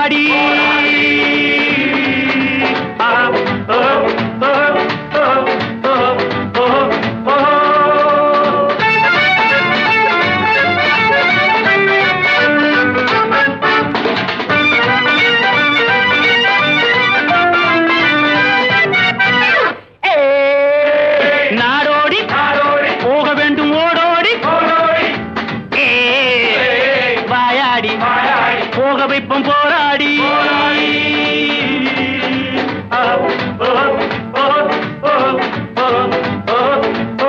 போராடி ஆ, ஓ, ஓ, ஓ, ஓ, ஓ, ஓ. நாடோடி போக வேண்டும் ஓடோடி ஏய், வாயாடி போக வைப்போம் போராடி ஆ, ஓ, ஓ, ஓ, ஓ, ஓ, ஓ.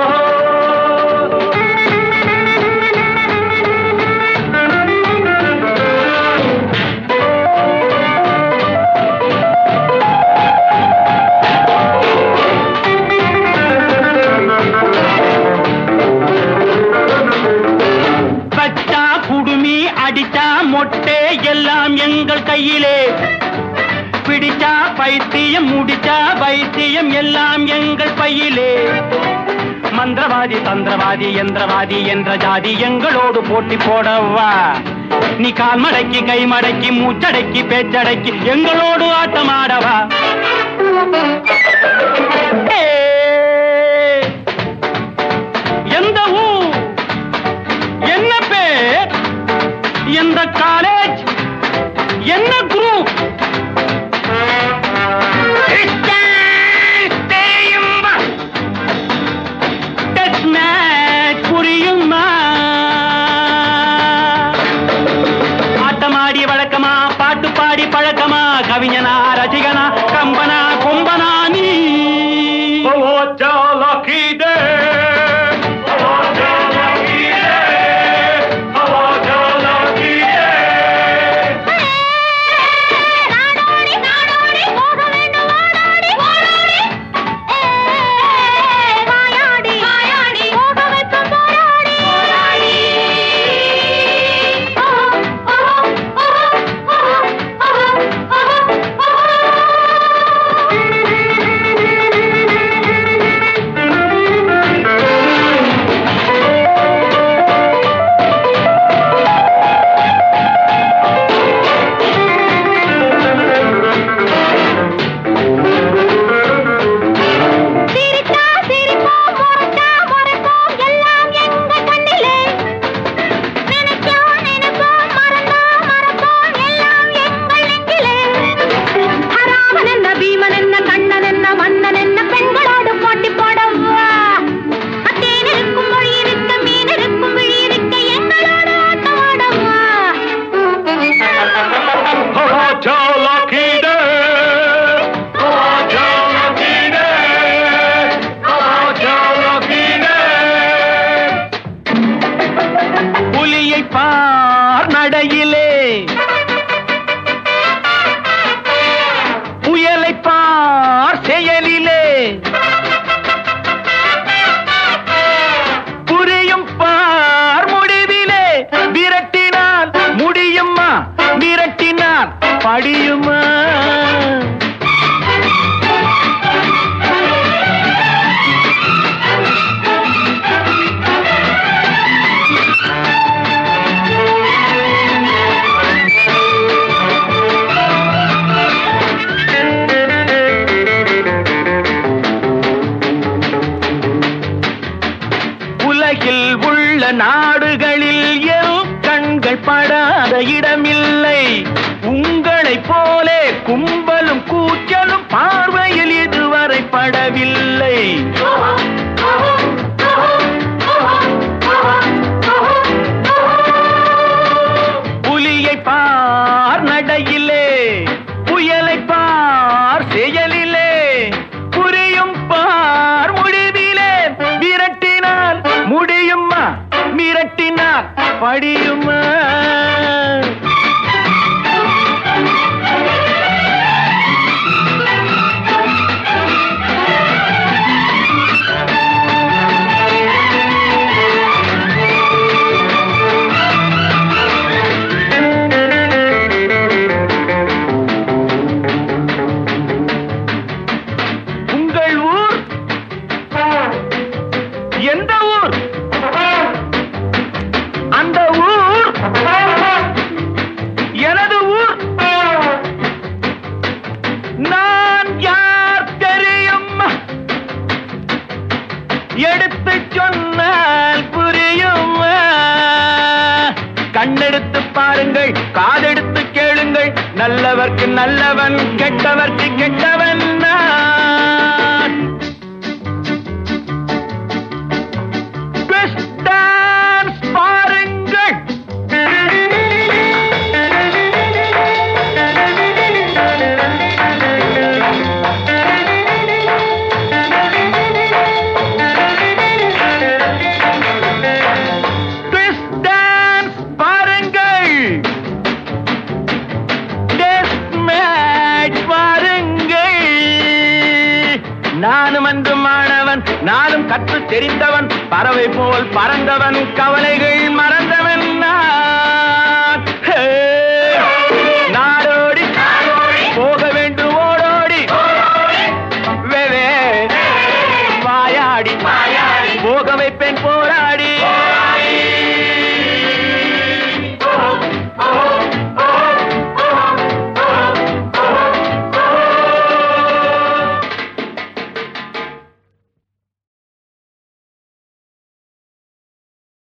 பச்சா குடுமி அடிச்சா மொட்டை எல்லாம் எங்கள் கையிலே பிடிச்சா பைத்தியம் முடிச்சா வைத்தியம் எல்லாம் எங்கள் பையிலே மந்திரவாதி தந்திரவாதி யந்திரவாதி என்ற ஜாதி எங்களோடு போட்டி போடவா நீ கால் மடக்கி கை மடக்கி மூச்சடக்கி பேச்சடக்கி எங்களோடு ஆட்டமாடவா ஏய், எந்த ஊர் என்ன பேர் எந்த காலேஜ் என்ன குரூப் டெஸ்ட் மேட்ச் புரியுமா ஆட்டமாடி வழக்கமா பாட்டு பாடி பழக்கமா கவிஞனா ரசிகனா கம்பனா கொம்பனா நீ நாடோடி நாடோடி போக வேண்டும் ஓடோடி ஓடோடி வாயாடி வாயாடி போக வைப்போம் போராடி போராடி சிரித்தா சிரிப்போம் முறைத்தா முறைப்போம் எல்லாம் எங்க கண்ணிலே நினைச்சோம் நினைப்போம் மறந்தோம் மறப்போம் எல்லாம் எங்கள் நெஞ்சிலே ஹராமன் என்ன பீமன் என்ன கண்ணன் என்ன மன்னன் என்ன பெண்களோடு போட்டி போடவா அத்தேன் இருக்கும் மொழி இருக்க மீன் இருக்கும் விழி இருக்க எங்களோடு ஆட்டம் ஆடவா புலியை பார் நடையிலே புயலை பார் செயலிலே புரியும் பார் முடிவிலே விரட்டினால் முடியுமா விரட்டினால் படியுமா உலகில் உள்ள நாடுகளில் என் கண்கள் படாத இடமில்லை உங்களைப் போலே கும்பலும் கூச்சலும் பார்வையில் இதுவரை படவில்லை புலியை பார் நடையிலே புயலை பார் செயலிலே புரியும் பார் முடிவிலே விரட்டினால் முடியுமா மிரட்டினால் படியுமா உங்கள் ஊர் எந்த ஊர் அந்த ஊர் எடுத்து சொன்னால் புரியுமா கண்ணெடுத்து பாருங்கள் காதெடுத்து கேளுங்கள் நல்லவர்க்கு நல்லவன் கெட்டவர்க்கு கெட்டவன் நான் Twist dance பாருங்கள் Twist dance பாருங்கள் Death match பாருங்கள் நானும் அன்று மாணவன் நானும் கற்று தெரிந்தவன் பறவை போல் பறந்தவன் கவலைகள் மற